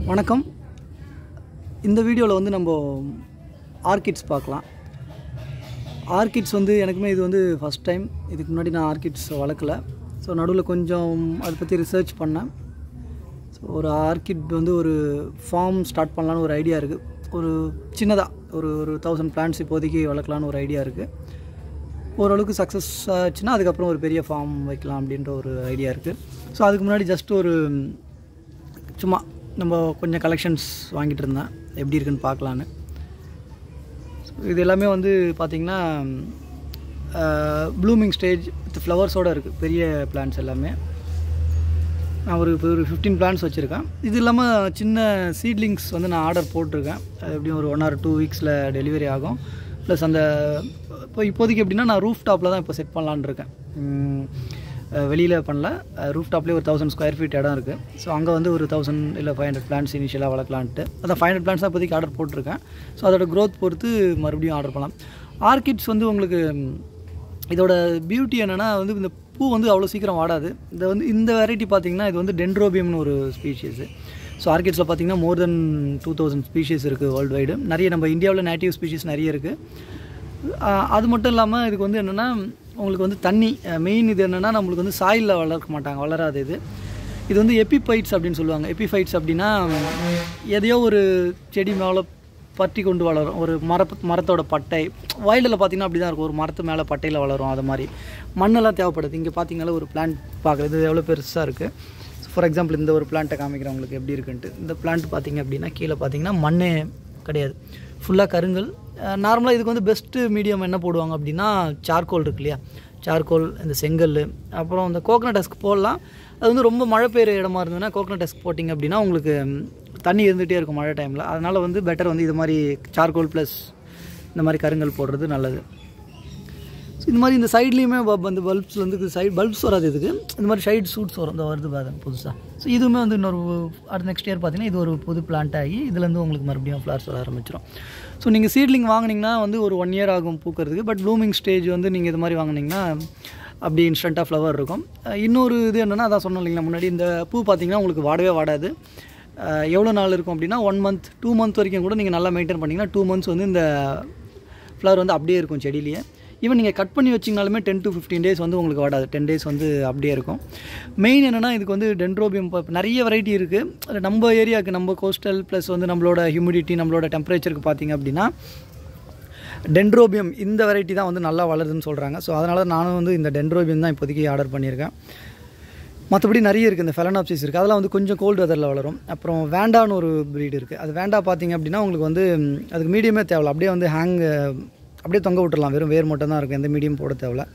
வணக்கம் இந்த வீடியோவில் வந்து நம்ம ஆர்கிட்ஸ் பார்க்கலாம் ஆர்கிட்ஸ் வந்து எனக்குமே இது வந்து ஃபஸ்ட் டைம் இதுக்கு முன்னாடி நான் ஆர்கிட்ஸ் வளர்க்கல ஸோ நடுவில் கொஞ்சம் அதை பற்றி ரிசர்ச் பண்ணேன் ஸோ ஒரு ஆர்கிட் வந்து ஒரு ஃபார்ம் ஸ்டார்ட் பண்ணலான்னு ஒரு ஐடியா இருக்குது ஒரு சின்னதாக ஒரு ஒரு தௌசண்ட் பிளான்ஸ் இப்போதைக்கு வளர்க்கலான்னு ஒரு ஐடியா இருக்குது ஓரளவுக்கு சக்ஸஸ் ஆச்சுன்னா அதுக்கப்புறம் ஒரு பெரிய ஃபார்ம் வைக்கலாம் அப்படின்ற ஒரு ஐடியா இருக்குது ஸோ அதுக்கு முன்னாடி ஜஸ்ட் ஒரு சும்மா நம்ம கொஞ்சம் கலெக்ஷன்ஸ் வாங்கிட்டு இருந்தேன் எப்படி இருக்குன்னு பார்க்கலான்னு So, இது எல்லாமே வந்து பார்த்திங்கன்னா ப்ளூமிங் ஸ்டேஜ் வித் ஃப்ளவர்ஸோடு இருக்குது பெரிய பிளான்ஸ் எல்லாமே நான் ஒரு இப்போ ஒரு ஃபிஃப்டீன் பிளான்ஸ் வச்சுருக்கேன் இது இல்லாமல் சின்ன சீட்லிங்ஸ் வந்து நான் ஆர்டர் போட்டிருக்கேன் அது எப்படியும் ஒரு ஒன் ஆர் டூ வீக்ஸில் டெலிவரி ஆகும் ப்ளஸ் அந்த இப்போ இப்போதைக்கு எப்படின்னா நான் ரூஃப் டாப்பில் தான் இப்போ செட் பண்ணலான்னு இருக்கேன் வெளியில் பண்ணல ரூஃப் டாப்லேயே ஒரு தௌசண்ட் ஸ்கொயர் ஃபீட் இடம் இருக்குது ஸோ அங்கே வந்து ஒரு தௌசண்ட் இல்லை ஃபைவ் ஹண்ட்ரட் பிளான்ஸ் இனிஷியலாக வளர்க்கலான்ட்டு அதான் ஃபைவ் ஹண்ட்ரட் பிளான்ஸ் தான் இப்போதைக்கு ஆர்டர் போட்டிருக்கேன் ஸோ அதோட க்ரோத் பொறுத்து மறுபடியும் ஆர்டர் பண்ணலாம் ஆர்கிட்ஸ் வந்து உங்களுக்கு இதோட பியூட்டி என்னென்னா வந்து இந்த பூ வந்து அவ்வளோ சீக்கிரம் வாடாது இந்த வந்து இந்த வெரைட்டி பார்த்தீங்கன்னா இது வந்து டென்ட்ரோபியம்னு ஒரு ஸ்பீஷீஸு ஸோ ஆர்கிட்ஸில் பார்த்தீங்கன்னா more than two thousand species இருக்குது வேர்ல்டு வைடு நிறைய நம்ம இந்தியாவில் நேட்டிவ் ஸ்பீஷீஸ் நிறைய இருக்குது அது மட்டும் இல்லாமல் இதுக்கு வந்து என்னென்னா உங்களுக்கு வந்து தண்ணி மெயின் இது என்னென்னா நம்மளுக்கு வந்து சாயிலில் வளர்க்க மாட்டாங்க வளராது இது இது வந்து எபிஃபைட்ஸ் அப்படின்னு சொல்லுவாங்க எபிஃபைட்ஸ் அப்படின்னா எதையோ ஒரு செடி மேலே பற்றி கொண்டு வளரும் ஒரு மர மரத்தோட பட்டை வயலில் பார்த்தீங்கன்னா அப்படி தான் இருக்கும் ஒரு மரத்து மேலே பட்டையில் வளரும் அது மாதிரி மண்ணெல்லாம் தேவைப்படுது இங்கே பார்த்தீங்கன்னா ஒரு பிளான்ட் பார்க்குறது எவ்வளோ பெருசாக இருக்குது ஃபார் எக்ஸாம்பிள் இந்த ஒரு பிளான்ட்டை காமிக்கிறேன் உங்களுக்கு எப்படி இருக்குன்ட்டு இந்த பிளான்ட் பார்த்தீங்க அப்படின்னா கீழே பார்த்தீங்கன்னா மண்ணே கிடையாது ஃபுல்லாக கருங்கல் நார்மலாக இதுக்கு வந்து பெஸ்ட்டு மீடியம் என்ன போடுவாங்க அப்படின்னா சார்கோல் இருக்கு இல்லையா சார்கோல் இந்த செங்கல் அப்புறம் இந்த கோகனட் டஸ்க் போடலாம் அது வந்து ரொம்ப மழை பெய்கிற இடமா இருந்ததுன்னா கோகனட் டஸ்க் போட்டிங்க அப்படின்னா உங்களுக்கு தண்ணி இருந்துகிட்டே இருக்கும் மழை டைமில் அதனால் வந்து பெட்டர் வந்து இது மாதிரி சார்கோல் ப்ளஸ் இந்த மாதிரி கருங்கல் போடுறது நல்லது ஸோ இந்த மாதிரி இந்த சைட்லேயுமே வந்து பல்ப்ஸில் வந்து சைட் பல்ப்ஸ் வராது இதுக்கு இந்த மாதிரி சைடு சூட்ஸ் வரும் இந்த வருது பாருங்க புதுசாக ஸோ இதுவுமே வந்து இன்னொரு அடுத்த நெக்ஸ்ட் இயர் பார்த்தீங்கன்னா இது ஒரு புது பிளான்ட் ஆகி இதுலேருந்து உங்களுக்கு மறுபடியும் ஃப்ளவர்ஸ் வர ஆரம்பிச்சிடும் ஸோ நீங்கள் சீட்லிங் வாங்கினீங்கன்னா வந்து ஒரு ஒன் இயர் ஆகும் பூக்கிறதுக்கு பட் ப்ளூமிங் ஸ்டேஜ் வந்து நீங்கள் இது மாதிரி வாங்கினீங்கன்னா அப்படி இன்ஸ்டண்ட்டாக ஃப்ளவர் இருக்கும் இன்னொரு இது என்னென்னா அதான் சொன்னோம் இல்லைங்களா முன்னாடி இந்த பூ பார்த்தீங்கன்னா உங்களுக்கு வாடவே வாடாது எவ்வளோ நாள் இருக்கும் அப்படின்னா ஒன் மந்த் டூ மந்த் வரைக்கும் கூட நீங்கள் நல்லா மெயின்டைன் பண்ணிங்கன்னா டூ மந்த்ஸ் வந்து இந்த ஃப்ளவர் வந்து அப்படியே இருக்கும் செடியிலேயே ஈவன் நீங்கள் கட் பண்ணி வச்சிங்கனாலுமே டென் டு ஃபிஃப்டீன் டேஸ் வந்து உங்களுக்கு வாடாது டென் டேஸ் வந்து அப்படியே இருக்கும் மெயின் என்னென்னா இதுக்கு வந்து டென்ட்ரோபியம் நிறைய வெரைட்டி இருக்குது நம்ம ஏரியாவுக்கு நம்ம கோஸ்டல் ப்ளஸ் வந்து நம்மளோட ஹியூமிடிட்டி நம்மளோட டெம்பரேச்சருக்கு பார்த்திங்க அப்படின்னா டென்ட்ரோபியம் இந்த வெரைட்டி தான் வந்து நல்லா வளருதுன்னு சொல்கிறாங்க ஸோ அதனால் நானும் வந்து இந்த டென்ட்ரோபியம் தான் இப்போதைக்கு ஆர்டர் பண்ணியிருக்கேன் மற்றபடி நிறைய இருக்குது இந்த ஃபெலனாப்சிஸ் இருக்குது அதெல்லாம் வந்து கொஞ்சம் கோல்டு வெதரில் வளரும் அப்புறம் வேண்டான்னு ஒரு ப்ரீடு இருக்குது அது வேண்டா பார்த்திங்க அப்படின்னா உங்களுக்கு வந்து அதுக்கு மீடியமே தேவையில்ல அப்படியே வந்து ஹேங் அப்படியே தொங்க விட்டுடலாம் வெறும் வேர் மட்டும் தான் இருக்கும் எந்த மீடியம் போட தேவையில்ல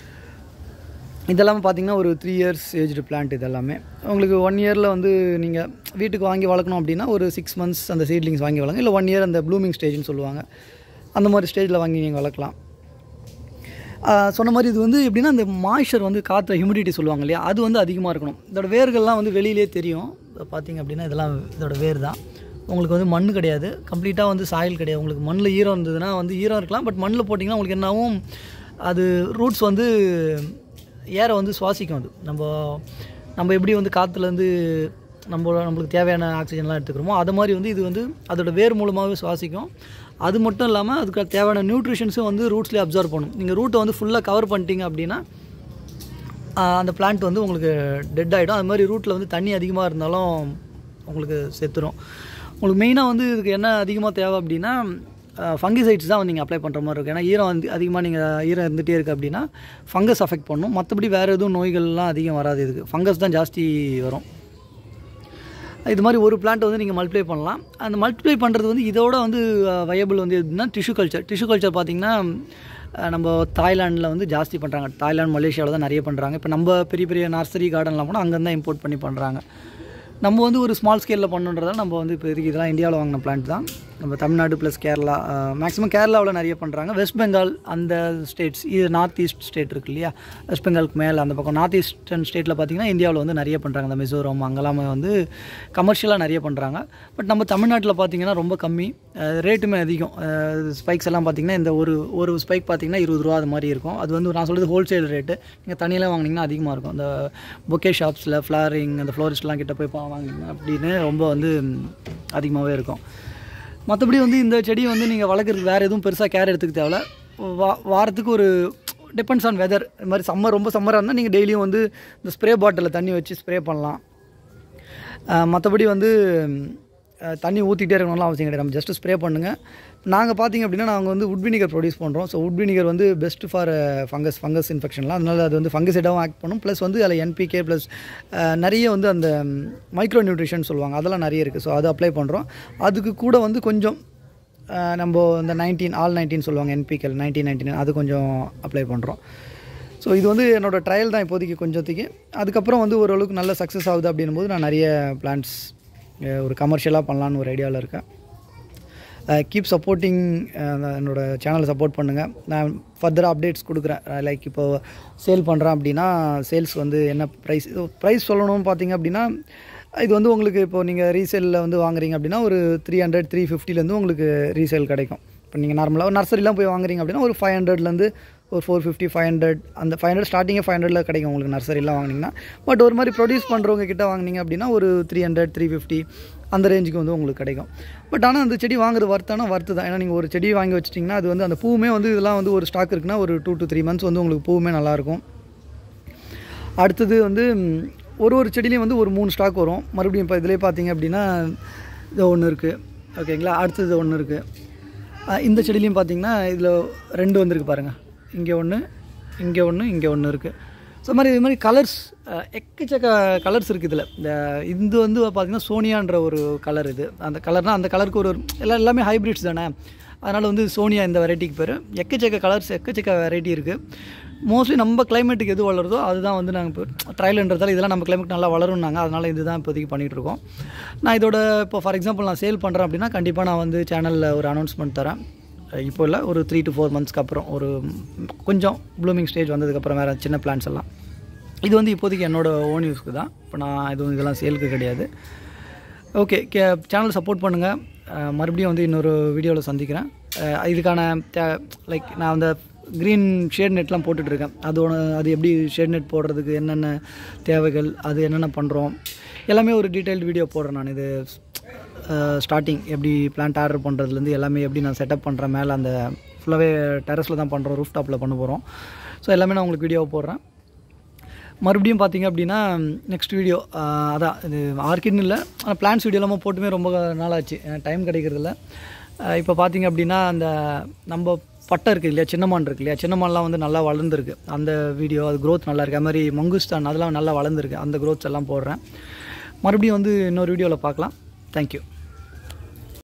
இதெல்லாமே பார்த்திங்கன்னா ஒரு த்ரீ இயர்ஸ் ஏஜ்டு பிளான்ட் இதெல்லாமே உங்களுக்கு ஒன் இயரில் வந்து நீங்கள் வீட்டுக்கு வாங்கி வளர்க்கணும் அப்படின்னா ஒரு சிக்ஸ் மந்த்ஸ் அந்த சீட்லிங்ஸ் வாங்கி வளங்க இல்லை ஒன் இயர் அந்த ப்ளூமிங் ஸ்டேஜ்னு சொல்லுவாங்க அந்த மாதிரி ஸ்டேஜில் வாங்கி நீங்கள் வளர்க்கலாம் சொன்ன மாதிரி இது வந்து எப்படின்னா அந்த மாய்ச்சர் வந்து காற்று ஹியூமிடிட்டி சொல்லுவாங்க இல்லையா அது வந்து அதிகமாக இருக்கணும் இதோட வேர்கள்லாம் வந்து வெளியிலே தெரியும் பார்த்தீங்க அப்படின்னா இதெல்லாம் இதோட வேர் தான் உங்களுக்கு வந்து மண் கிடையாது கம்ப்ளீட்டாக வந்து சாயில் கிடையாது உங்களுக்கு மண்ணில் ஈரம் இருந்ததுன்னா வந்து ஈரம் இருக்கலாம் பட் மண்ணில் போட்டிங்கன்னா உங்களுக்கு என்னாகும் அது ரூட்ஸ் வந்து ஏரை வந்து சுவாசிக்கும் அது நம்ம நம்ம எப்படி வந்து காற்றுலேருந்து நம்ம நம்மளுக்கு தேவையான ஆக்சிஜன்லாம் எடுத்துக்கிறோமோ அது மாதிரி வந்து இது வந்து அதோட வேர் மூலமாகவே சுவாசிக்கும் அது மட்டும் இல்லாமல் அதுக்கு தேவையான நியூட்ரிஷன்ஸும் வந்து ரூட்ஸ்லேயே அப்சர்வ் பண்ணும் நீங்கள் ரூட்டை வந்து ஃபுல்லாக கவர் பண்ணிட்டீங்க அப்படின்னா அந்த பிளான்ட் வந்து உங்களுக்கு டெட் ஆகிடும் அது மாதிரி ரூட்டில் வந்து தண்ணி அதிகமாக இருந்தாலும் உங்களுக்கு செத்துரும் உங்களுக்கு மெயினாக வந்து இதுக்கு என்ன அதிகமாக தேவை அப்படின்னா ஃபங்கிசைட்ஸ் தான் வந்து நீங்கள் அப்ளை பண்ணுற மாதிரி இருக்கும் ஏன்னா ஈரம் வந்து அதிகமாக நீங்கள் ஈரம் இருந்துகிட்டே இருக்குது அப்படின்னா ஃபங்கஸ் அஃபெக்ட் பண்ணும் மற்றபடி வேறு எதுவும் நோய்கள்லாம் அதிகம் வராது இதுக்கு ஃபங்கஸ் தான் ஜாஸ்தி வரும் இது மாதிரி ஒரு பிளான்ட் வந்து நீங்கள் மல்டிப்ளை பண்ணலாம் அந்த மல்டிப்ளை பண்ணுறது வந்து இதோட வந்து வயபிள் வந்து எப்படின்னா டிஷ்யூ கல்ச்சர் டிஷ்யூ கல்ச்சர் பார்த்திங்கன்னா நம்ம தாய்லாண்டில் வந்து ஜாஸ்தி பண்ணுறாங்க தாய்லாந்து மலேசியாவில் தான் நிறைய பண்ணுறாங்க இப்போ நம்ம பெரிய பெரிய நர்சரி கார்டன்லாம் கூட அங்கேருந்து தான் இம்போர்ட் பண்ணி பண்ணுறாங்க நம்ம வந்து ஒரு ஸ்மால் ஸ்கேலில் பண்ணுன்றதால நம்ம வந்து இப்போ இதுக்கு இதெல்லாம் இந்தியாவில் வாங்கின பிளான்ட் தான் நம்ம தமிழ்நாடு ப்ளஸ் கேரளா மேக்ஸிமம் கேரளாவில் நிறைய பண்ணுறாங்க வெஸ்ட் பெங்கால் அந்த ஸ்டேட்ஸ் இது நார்த் ஈஸ்ட் ஸ்டேட் இருக்கு இல்லையா வெஸ்ட் பெங்காலுக்கு மேலே அந்த பக்கம் நார்த் ஈஸ்டர்ன் ஸ்டேட்டில் பார்த்திங்கன்னா இந்தியாவில் வந்து நிறைய பண்ணுறாங்க இந்த மிசோரம் அங்கெல்லாமே வந்து கமர்ஷியலாக நிறைய பண்ணுறாங்க பட் நம்ம தமிழ்நாட்டில் பார்த்திங்கன்னா ரொம்ப கம்மி ரேட்டுமே அதிகம் ஸ்பைக்ஸ் எல்லாம் பார்த்திங்கன்னா இந்த ஒரு ஒரு ஸ்பைக் பார்த்திங்கன்னா இருபது ரூபா அது மாதிரி இருக்கும் அது வந்து நான் சொல்கிறது ஹோல்சேல் ரேட்டு நீங்கள் தனியெல்லாம் வாங்கினீங்கன்னா அதிகமாக இருக்கும் இந்த பொக்கே ஷாப்ஸில் ஃப்ளாரிங் அந்த ஃப்ளோரிஸ்ட்லாம் கிட்ட போய் பா வாங்கினீங்க அப்படின்னு ரொம்ப வந்து அதிகமாகவே இருக்கும் மற்றபடி வந்து இந்த செடியை வந்து நீங்கள் வளர்க்குறதுக்கு வேறு எதுவும் பெருசாக கேர் எடுத்துக்க தேவையில்ல வா வாரத்துக்கு ஒரு டிபெண்ட்ஸ் ஆன் வெதர் இது மாதிரி சம்மர் ரொம்ப சம்மராக இருந்தால் நீங்கள் டெய்லியும் வந்து இந்த ஸ்ப்ரே பாட்டிலில் தண்ணி வச்சு ஸ்ப்ரே பண்ணலாம் மற்றபடி வந்து அஹ், தண்ணி ஊற்றிட்டே இருக்கணும்லாம் அவசியம் கிடையாது நம்ம ஜஸ்ட் ஸ்ப்ரே பண்ணுங்கள் நாங்கள் பார்த்தீங்க அப்படின்னா நாங்கள் வந்து உட் வினிகர் ப்ரொடியூஸ் பண்ணுறோம் ஸோ உட் வினிகர் வந்து பெஸ்ட் ஃபார் ஃபங்கஸ் ஃபங்கஸ் இன்ஃபெக்ஷன்லாம் அதனால அது வந்து ஃபங்கசைடாகவும் ஆக்ட் பண்ணும் ப்ளஸ் வந்து அதில் என்பிகே ப்ளஸ் நிறைய வந்து அந்த மைக்ரோ நியூட்ரிஷன் சொல்லுவாங்க அதெல்லாம் நிறைய இருக்குது ஸோ அது அப்ளை பண்ணுறோம் அதுக்கு கூட வந்து கொஞ்சம் அஹ், நம்ம இந்த நைன்டீன் ஆல் நைன்டீன் சொல்லுவாங்க என்பிகேல் நைன்டீன் நைன்டீன் அது கொஞ்சம் அப்ளை பண்ணுறோம் ஸோ இது வந்து என்னோடய ட்ரையல் தான் இப்போதைக்கு கொஞ்சத்துக்கு அதுக்கப்புறம் வந்து ஓரளவுக்கு நல்ல சக்ஸஸ் ஆகுது அப்படின்னும் போது நான் நிறைய பிளான்ஸ் ஒரு கமர்ஷியலாக பண்ணலான்னு ஒரு ஐடியாவில் இருக்கேன் கீப் சப்போர்ட்டிங் என்னோட சேனலை சப்போர்ட் பண்ணுங்கள் நான் ஃபர்தராக அப்டேட்ஸ் கொடுக்குறேன் லைக் இப்போ சேல் பண்ணுறேன் அப்படின்னா சேல்ஸ் வந்து என்ன ப்ரைஸ் ப்ரைஸ் சொல்லணும்னு பார்த்தீங்க அப்படின்னா இது வந்து உங்களுக்கு இப்போ நீங்கள் ரீசேலில் வந்து வாங்குறீங்க அப்படின்னா ஒரு த்ரீ ஹண்ட்ரட் த்ரீ ஃபிஃப்டிலேருந்து உங்களுக்கு ரீசேல் கிடைக்கும் இப்போ நீங்கள் நார்மலாக நர்சரிலாம் போய் வாங்குறீங்க அப்படின்னா ஒரு ஃபைவ் ஹண்ட்ரட்லேருந்து ஒரு ஃபோர் ஃபிஃப்டி ஃபைவ் ஹண்ட்ரட் அந்த ஃபைவ் ஹண்ட்ரட் ஸ்டார்டிங்கே ஃபைவ் ஹண்ட்ரடில் கிடைக்கும் உங்களுக்கு நர்சரிலாம் வாங்கினீங்கன்னா பட் ஒரு மாதிரி ப்ரொடியூஸ் பண்ணுறவங்க கிட்ட வாங்குனீங்க அப்படின்னா ஒரு த்ரீ ஹண்ட்ரட் த்ரீ ஃபிஃப்டி அந்த ரேஞ்சுக்கு வந்து உங்களுக்கு கிடைக்கும் பட் ஆனால் அந்த செடி வாங்குறது வர்த்தானா வர்த்து தான் ஏன்னா நீங்கள் ஒரு செடி வாங்கி வச்சிட்டிங்கன்னா அது வந்து அந்த பூவுமே வந்து இதெல்லாம் வந்து ஒரு ஸ்டாக் இருக்குன்னா ஒரு டூ to த்ரீ மந்த்ஸ் வந்து உங்களுக்கு பூவுமே நல்லாயிருக்கும் அடுத்தது வந்து ம், ஒரு ஒரு செடியிலையும் வந்து ஒரு மூணு ஸ்டாக் வரும் மறுபடியும் இப்போ இதிலே பார்த்தீங்க அப்படின்னா இது ஒன்று இருக்குது ஓகேங்களா அடுத்தது ஒன்று இருக்குது இந்த செடியிலையும் பார்த்தீங்கன்னா இதில் ரெண்டு வந்திருக்கு பாருங்கள் இங்கே ஒன்று இங்கே ஒன்று இங்கே ஒன்று இருக்குது ஸோ மாதிரி இது மாதிரி கலர்ஸ் எக்கச்சக்க கலர்ஸ் இருக்குது இதில் இந்த இது வந்து பார்த்திங்கன்னா சோனியான்ற ஒரு கலர் இது அந்த கலர்னால் அந்த கலருக்கு ஒரு எல்லாம் எல்லாமே ஹைப்ரிட்ஸ் தானே அதனால் வந்து சோனியா இந்த வெரைட்டிக்கு பேர் எக்கச்சக்க கலர்ஸ் எக்கச்சக்க வெரைட்டி இருக்குது மோஸ்ட்லி நம்ம கிளைமேட்டுக்கு எது வளருதோ அதுதான் வந்து நாங்கள் இப்போ ட்ரையல்ன்றதால இதெல்லாம் நம்ம கிளைமேட் நல்லா வளரும்னாங்க அதனால் இதுதான் இப்போதைக்கு பண்ணிகிட்டு இருக்கோம் நான் இதோட இப்போ ஃபார் எக்ஸாம்பிள் நான் சேல் பண்ணுறேன் அப்படின்னா கண்டிப்பாக நான் வந்து சேனலில் ஒரு அனௌன்ஸ்மெண்ட் தரேன் இப்போ இல்லை ஒரு த்ரீ to ஃபோர் மந்த்ஸ்க்கு அப்புறம் ஒரு கொஞ்சம் ப்ளூமிங் ஸ்டேஜ் வந்ததுக்கப்புறம் வேறு சின்ன பிளான்ஸ் எல்லாம் இது வந்து இப்போதைக்கு என்னோடய ஓன் யூஸ்க்கு தான் இப்போ நான் எதுவும் இதெல்லாம் சேலுக்கு கிடையாது ஓகே கே சேனல் சப்போர்ட் பண்ணுங்கள் மறுபடியும் வந்து இன்னொரு வீடியோவில் சந்திக்கிறேன் அஹ் இதுக்கான லைக் நான் அந்த க்ரீன் ஷேட் நெட்லாம் போட்டுட்ருக்கேன் அது ஒன்று அது எப்படி ஷேட் நெட் போடுறதுக்கு என்னென்ன தேவைகள் அது என்னென்ன பண்ணுறோம் எல்லாமே ஒரு டீட்டெயில்டு வீடியோ போடுறேன் நான் இது ஸ்டார்டிங் எப்படி பிளான்ட் ஆர்டர் பண்ணுறதுலேருந்து எல்லாமே எப்படி நான் செட்டப் பண்ணுறேன் மேலே அந்த ஃபுல்லாகவே டெரஸில் தான் பண்ணுறோம் ரூஃப் டாப்பில் பண்ண போகிறோம் ஸோ எல்லாமே நான் உங்களுக்கு வீடியோ போடுறேன் மறுபடியும் பார்த்தீங்க அப்படின்னா நெக்ஸ்ட் வீடியோ அதான் இது ஆர்கிட்னு இல்லை ஆனால் பிளான்ஸ் வீடியோலாமல் போட்டுமே ரொம்ப நாளாச்சு டைம் கிடைக்கிறதில்ல இப்போ பார்த்தீங்க அப்படின்னா அந்த நம்ம பட்டை இருக்குது இல்லையா சின்னமான் இருக்கு இல்லையா சின்னமான்லாம் வந்து நல்லா வளர்ந்துருக்கு அந்த வீடியோ அது growth நல்லா இருக்கு அது மாதிரி மங்குஸ்தான் அதெல்லாம் நல்லா வளர்ந்துருக்கு அந்த growths எல்லாம் போடுறேன் மறுபடியும் வந்து இன்னொரு வீடியோவில் பார்க்கலாம் தேங்க்யூ